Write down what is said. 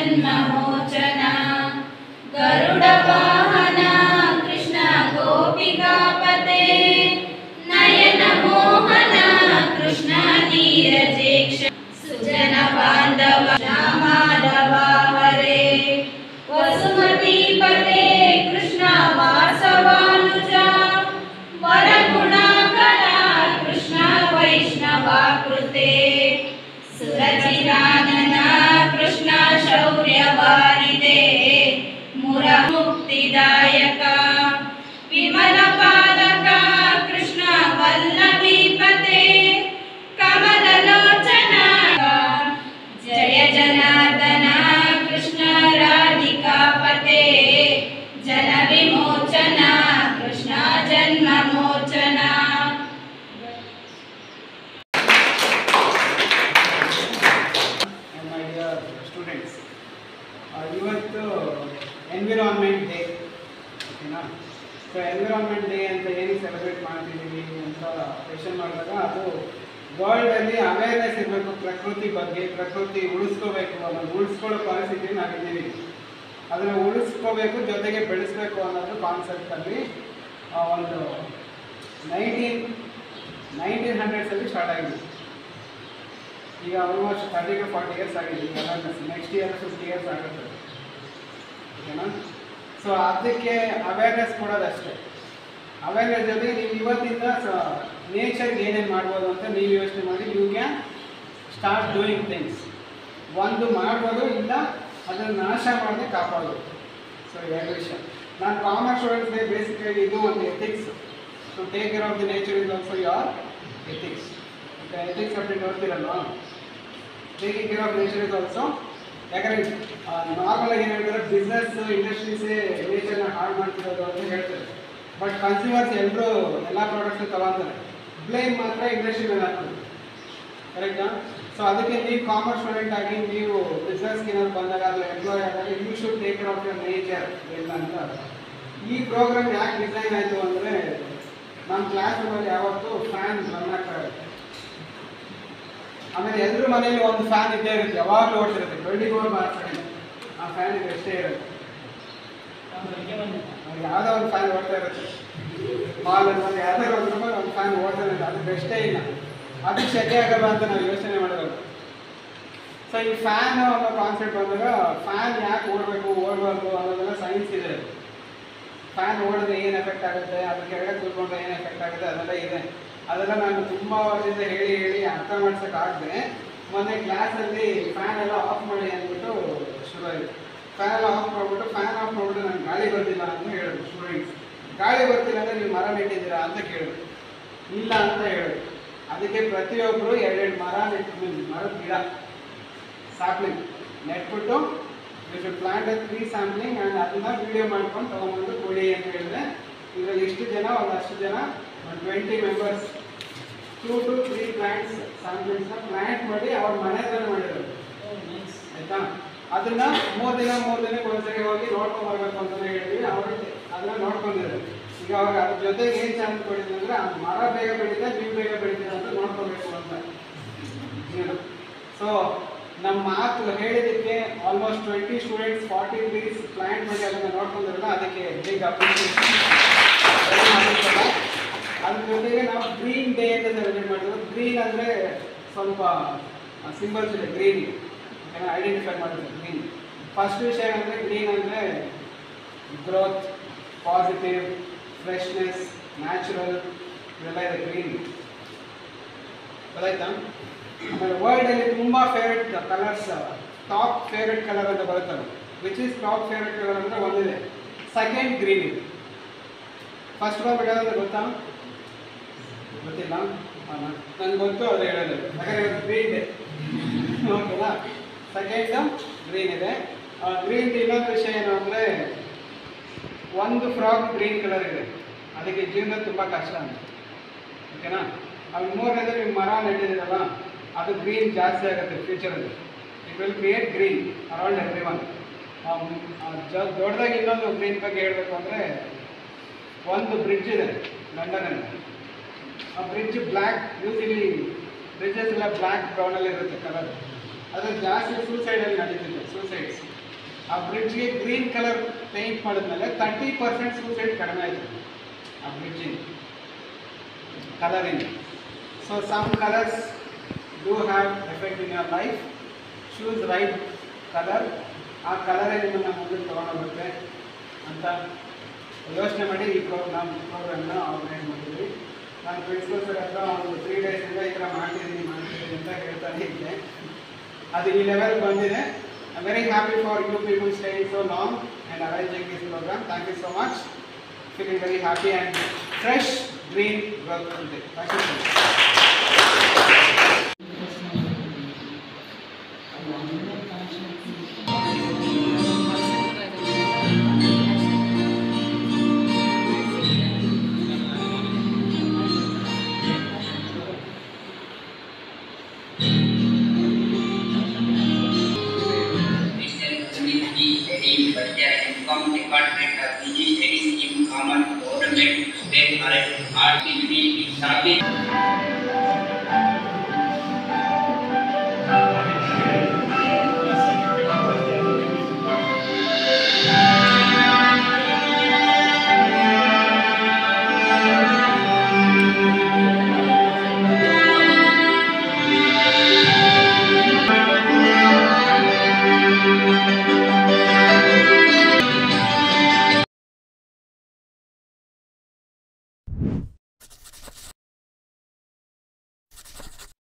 जन्ममोचन गरुडवाहन कृष्ण गोपिकापते नयनमोहन कृष्ण नीरजेक्ष सुजन बान्धव श्यामाधवा हरे वसुमतीपते कृष्ण वासवानुजा वरगुणाकरा कृष्ण वैष्णवाकृते सुरचिरानन कृष्ण शौर्यवारिदे मुरमुक्तिदायक विमलपालक कृष्ण वल्लभीपते कमललोचन जय जनार्दन कृष्ण राधिकापते जनविमोचन कृष्ण जन्ममोचन and my dear students. Uh, ಇವತ್ತು ಎನ್ವಿರಾನ್ಮೆಂಟ್ ಡೇ ಓಕೆನಾ ಸೊ ಎನ್ವಿರಾನ್ಮೆಂಟ್ ಡೇ ಅಂತ ಏನು ಸೆಲೆಬ್ರೇಟ್ ಮಾಡ್ತಿದ್ದೀವಿ ಅಂತ ಕ್ವೆಶನ್ ಮಾಡಿದಾಗ ಅದು ವರ್ಲ್ಡಲ್ಲಿ ಅವೇರ್ನೆಸ್ ಇರಬೇಕು ಪ್ರಕೃತಿ ಬಗ್ಗೆ ಪ್ರಕೃತಿ ಉಳಿಸ್ಕೋಬೇಕು ಅದನ್ನು ಉಳಿಸ್ಕೊಳ್ಳೋ ಪರಿಸ್ಥಿತಿ ನಾವಿದ್ದೀವಿ ಅದನ್ನು ಉಳಿಸ್ಕೋಬೇಕು ಜೊತೆಗೆ ಬೆಳೆಸಬೇಕು ಅನ್ನೋದು ಕಾನ್ಸೆಪ್ಟಲ್ಲಿ ಒಂದು ನೈನ್ಟೀನ್ ನೈನ್ಟೀನ್ ಹಂಡ್ರೆಡ್ಸಲ್ಲಿ ಸ್ಟಾರ್ಟ್ ಆಗಿದೆ ಈಗ almost thirty to forty years ಆಗಿದೆ ಈಗ ನೆಕ್ಸ್ಟ್ ಇಯರ್ ಫಿಫ್ಟಿ ಇಯರ್ಸ್ ಆಗುತ್ತೆ ಓಕೆನಾ ಸೊ ಅದಕ್ಕೆ ಅವೇರ್ನೆಸ್ ಕೊಡೋದಷ್ಟೇ ಅವೇರ್ನೆಸ್ ಜೊತೆಗೆ ನೀವು ಇವತ್ತಿಂದ ನೇಚರ್ಗೆ ಏನೇನು ಮಾಡ್ಬೋದು ಅಂತ ನೀವು ಯೋಚನೆ ಮಾಡಿ you can start doing things ಒಂದು ಮಾಡ್ಬೋದು ಇಲ್ಲ ಅದನ್ನು ನಾಶ ಮಾಡದೆ ಕಾಪಾಡೋದು ಸೊ ಎರಡು ವಿಷಯ ನಾನು ಕಾಮರ್ಸ್ ಸ್ಟೂಡೆಂಟ್ಸ್ಗೆ ಬೇಸಿಕಲಿ ಇದು ಒಂದು ethics to take care of the nature is also your ethics ethics subject ಓದ್ತಿರಲ್ವಾ taking care of nature is also ಯಾಕಂದರೆ ನಾರ್ಮಲ್ ಆಗಿ ಏನು ಹೇಳ್ತಾರೆ ಬಿಸ್ನೆಸ್ ಇಂಡಸ್ಟ್ರೀಸೇ ನೇಚರ್ನ ಹಾಳು ಮಾಡ್ತಿರೋದು ಅಂತ ಹೇಳ್ತಾರೆ ಬಟ್ ಕನ್ಸ್ಯೂಮರ್ಸ್ ಎಲ್ಲರೂ ಎಲ್ಲ ಪ್ರಾಡಕ್ಟ್ಸ್ ತಗೊಂತಾರೆ ಬ್ಲೇಮ್ ಮಾತ್ರ ಇಂಡಸ್ಟ್ರಿ ಮೇಲೆ ಹಾಕ್ತಾರೆ ಕರೆಕ್ಟಾ ಸೊ ಅದಕ್ಕೆ ನೀವು ಕಾಮರ್ಸ್ ಸ್ಟೂಡೆಂಟ್ ಆಗಿ ನೀವು ಬಿಸ್ನೆಸ್ಗೆ ಏನಾದ್ರು ಬಂದಾಗ ಅದು ಎಂಪ್ಲಾಯ್ ಆದಾಗ you should take care of your nature ಇಲ್ಲ ಅಂತ ಅರ್ಥ. ಈ ಪ್ರೋಗ್ರಾಮ್ ಯಾಕೆ ಡಿಸೈನ್ ಆಯಿತು ಅಂದರೆ ನಮ್ಮ ಕ್ಲಾಸ್ ರೂಮಲ್ಲಿ ಯಾವತ್ತೂ ಫ್ಯಾನ್ ರನ್ ಆಗ್ತಾ ಇರುತ್ತೆ ಆಮೇಲೆ ಎಲ್ಲರ ಮನೆಯಲ್ಲಿ ಒಂದು ಫ್ಯಾನ್ ಇದ್ದೇ ಇರುತ್ತೆ ಯಾವಾಗಲೂ ಓಡ್ತಿರುತ್ತೆ ಟ್ವೆಂಟಿ ಫೋರ್ ಬಾರ್ ಸೆವೆನ್ ಆ ಫ್ಯಾನ್ ಎಷ್ಟೇ ಇರುತ್ತೆ ಅವ್ರಿಗೆ ಯಾವುದೋ ಒಂದು ಫ್ಯಾನ್ ಓಡ್ತಾ ಇರುತ್ತೆ ಹಾಲಲ್ಲಿ ಒಂದು ಯಾವ್ದಾದ್ರು ಒಂದು ರೂಮಲ್ಲಿ ಒಂದು ಫ್ಯಾನ್ ಓಡ್ತಾ ಇರುತ್ತೆ ಅದು ಬೆಸ್ಟೇ ಇಲ್ಲ ಅದು ಸೆಕೆ ಆಗಲ್ಲ ಅಂತ ನಾವು ಯೋಚನೆ ಮಾಡೋದು ಸೊ ಈ ಫ್ಯಾನ್ ಅನ್ನೋ ಕಾನ್ಸೆಪ್ಟ್ ಬಂದಾಗ ಫ್ಯಾನ್ ಯಾಕೆ ಓಡಬೇಕು ಓಡಬಾರ್ದು ಅನ್ನೋದೆಲ್ಲ ಸೈನ್ಸ್ ಇದೆ ಫ್ಯಾನ್ ಓಡಿದ್ರೆ ಏನು ಎಫೆಕ್ಟ್ ಆಗುತ್ತೆ ಅದ್ರ ಕೆಳಗಡೆ ಕೂತ್ಕೊಂಡ್ರೆ ಏನು ಎಫೆಕ್ಟ್ ಆಗುತ್ತೆ ಅದೆಲ್ಲ ಇದೆ ಅದೆಲ್ಲ ನಾನು ತುಂಬ ವರ್ಷದಿಂದ ಹೇಳಿ ಹೇಳಿ ಅರ್ಥ ಮಾಡ್ಸೋಕ್ಕಾಗದೆ ಮೊನ್ನೆ ಕ್ಲಾಸಲ್ಲಿ ಫ್ಯಾನ್ ಎಲ್ಲ ಆಫ್ ಮಾಡಿ ಅಂದ್ಬಿಟ್ಟು ಶುರು ಆಯಿತು ಫ್ಯಾನ್ ಎಲ್ಲ ಆಫ್ ಮಾಡಿಬಿಟ್ಟು ಫ್ಯಾನ್ ಆಫ್ ಮಾಡಿಬಿಟ್ಟು ನಂಗೆ ಗಾಳಿ ಬರ್ತಿಲ್ಲ ಅಂತ ಹೇಳಿದ್ರು ಸ್ಟೂಡೆಂಟ್ಸ್ ಗಾಳಿ ಬರ್ತಿಲ್ಲ ಅಂದರೆ ನೀವು ಮರ ನೆಟ್ಟಿದ್ದೀರಾ ಅಂತ ಕೇಳಿದ್ರು ಇಲ್ಲ ಅಂತ ಹೇಳಿದ್ರು ಅದಕ್ಕೆ ಪ್ರತಿಯೊಬ್ಬರು ಎರಡೆರಡು ಮರ ನೆಟ್ಟು ಮರದ ಗಿಡ ಸ್ಯಾಪ್ಲಿಂಗ್ ನೆಟ್ಬಿಟ್ಟು you should plant a tree sampling and ಅದನ್ನ ವಿಡಿಯೋ ಮಾಡ್ಕೊಂಡು ತೊಗೊಂಬಂದು ಕೊಡಿ ಅಂತ ಹೇಳಿದ್ರೆ ಇದರಲ್ಲಿ ಎಷ್ಟು ಜನ ಒಂದಷ್ಟು ಜನ ಒಂದು twenty members two to three plants ಸ್ಯಾಂಪ್ಲಿಂಗ್ಸ್ನ ಪ್ಲಾಂಟ್ ಮಾಡಿ ಅವ್ರ ಮನೆ ಹತ್ರ ಮಾಡಿರೋದು ಆಯ್ತಾ ಅದನ್ನ ಮೂರು ದಿನ ಮೂರು ದಿನಕ್ಕೆ ಒಂದ್ಸರಿ ಹೋಗಿ ನೋಡ್ಕೊಂಡ್ ಬರ್ಬೇಕು ಅಂತಾನೆ ಹೇಳಿದ್ವಿ ಅವರು ಅದನ್ನ ನೋಡ್ಕೊಂಡಿದ್ದಾರೆ ಈಗ ಅವಾಗ ಅದ್ರ ಜೊತೆಗೆ ಏನು ಚಾನ್ಸ್ ಕೊಟ್ಟಿದ್ವಿ ಅಂದ್ರೆ ಆ ಮರ ಬೇಗ ಬೆಳೀತಾ ನೀವು ಬೇಗ ಬೆಳಿತೀರ ಅಂತ ನೋಡ್ಕೋಬೇಕು ಅಂತ ಸೊ ನಮ್ಮ ಮಾತು ಹೇಳಿದ್ದಕ್ಕೆ almost twenty students forty trees plant ಮಾಡಿ ಅದನ್ನು ನೋಡ್ಕೊಂಡಿರಲ್ಲ ಅದಕ್ಕೆ ಬಿಗ್ ಅಪ್ರಿಸಿಯೇಷನ್ ಅದ್ರ ಜೊತೆಗೆ ನಾವು ಗ್ರೀನ್ ಡೇ ಅಂತ ಸೆಲೆಬ್ರೇಟ್ ಮಾಡಿದ್ರು ಗ್ರೀನ್ ಅಂದರೆ ಸ್ವಲ್ಪ ಸಿಂಬಲ್ಸ್ ಇದೆ ಗ್ರೀನ್ ಐಡೆಂಟಿಫೈ ಮಾಡಿದ್ರು ಗ್ರೀನ್ ಫಸ್ಟ್ ವಿಷಯ ಅಂದರೆ ಗ್ರೀನ್ ಅಂದರೆ ಗ್ರೋತ್ ಪಾಸಿಟಿವ್ ಫ್ರೆಶ್ನೆಸ್ ನ್ಯಾಚುರಲ್ ಇವೆಲ್ಲ ಇದೆ ಗ್ರೀನ್ ಗೊತ್ತಾಯ್ತಾ ಆಮೇಲೆ ವರ್ಲ್ಡಲ್ಲಿ ತುಂಬ favourite colours top favourite colour ಅಂತ ಬರುತ್ತಲ್ಲ which is top favourite colour ಅಂದರೆ ಒಂದಿದೆ ಸೆಕೆಂಡ್ ಗ್ರೀನ್ ಇದೆ ಫಸ್ಟ್ ಬಂದ್ಬಿಟ್ಟಂದ್ರೆ ಗೊತ್ತಾ ಗೊತ್ತಿಲ್ಲ ನನಗೆ ಗೊತ್ತು ಅದು ಹೇಳೋದು ಯಾಕಂದರೆ ಗ್ರೀನ್ ಇದೆ ಓಕೆನಾ ಸೆಕೆಂಡ್ ಗ್ರೀನ್ ಇದೆ ಗ್ರೀನ್ ಇನ್ನೊಂದು ವಿಷಯ ಏನು ಅಂದರೆ ಒಂದು ಫ್ರಾಕ್ ಗ್ರೀನ್ ಕಲರ್ ಇದೆ ಅದಕ್ಕೆ ಜೀವನ ತುಂಬ ಕಷ್ಟ ಅಂತ ಓಕೆನಾ ಅದು ಮೂರನೇದು ನೀವು ಮರ ನೆಟ್ಟಿದ್ದೀರಲ್ಲ ಅದು ಗ್ರೀನ್ ಜಾಸ್ತಿ ಆಗುತ್ತೆ ಫ್ಯೂಚರಲ್ಲಿ it will create green around everyone ದೊಡ್ಡದಾಗಿ ಇನ್ನೊಂದು ಗ್ರೀನ್ ಬಗ್ಗೆ ಹೇಳಬೇಕು ಅಂದರೆ ಒಂದು ಬ್ರಿಡ್ಜ್ ಇದೆ ಲಂಡನಲ್ಲಿ ಆ ಬ್ರಿಡ್ಜ್ ಬ್ಲ್ಯಾಕ್ ಯೂಸಿಲಿ ಬ್ರಿಡ್ಜಸ್ ಎಲ್ಲ ಬ್ಲ್ಯಾಕ್ ಬ್ರೌನಲ್ಲಿ ಇರುತ್ತೆ ಕಲರ್ ಅದು ಜಾಸ್ತಿ ಸೂಸೈಡಲ್ಲಿ ನಡೀತಿದೆ ಸೂಸೈಡ್ಸ್ ಆ ಬ್ರಿಡ್ಜ್ಗೆ ಗ್ರೀನ್ ಕಲರ್ ಪೇಂಟ್ ಮಾಡಿದ್ಮೇಲೆ ತರ್ಟಿ ಪರ್ಸೆಂಟ್ ಸೂಸೈಡ್ ಕಡಿಮೆ ಆಯಿತು ಆ ಬ್ರಿಡ್ಜಿನ ಕಲರಿಂದ so some colours do have effect in your life choose right colour ಆ ಕಲರೇ ನಿಮ್ಮನ್ನು ಮುಂದಕ್ಕೆ ತೊಗೊಂಡೋಗುತ್ತೆ ಅಂತ ಯೋಚನೆ ಮಾಡಿ ಈ ಪ್ರೋಗ್ರಾಮ್ ಪ್ರೋಗ್ರಾಮ್ನ ಆರ್ಗನೈಸ್ ಮಾಡಿದ್ವಿ ನಾನು ಪ್ರಿನ್ಸಿಪಲ್ ಸರ್ ಹತ್ರ ಒಂದು ತ್ರೀ ಡೇಸಿಂದ ಈ ಥರ ಮಾಡ್ತಿದ್ದೀನಿ ಮಾಡ್ತಿದ್ದೀನಿ ಅಂತ ಹೇಳ್ತಾನೆ ಇದ್ದೆ ಅದು ಈ ಲೆವೆಲ್ ಬಂದಿದೆ I very happy for you people staying so long and arranging this programme thank you so much feeling very happy and fresh green work ಇದೆ thank you so much Christian community study Bhatia Income Department of PG Studies in Common Government State College Activity Sabit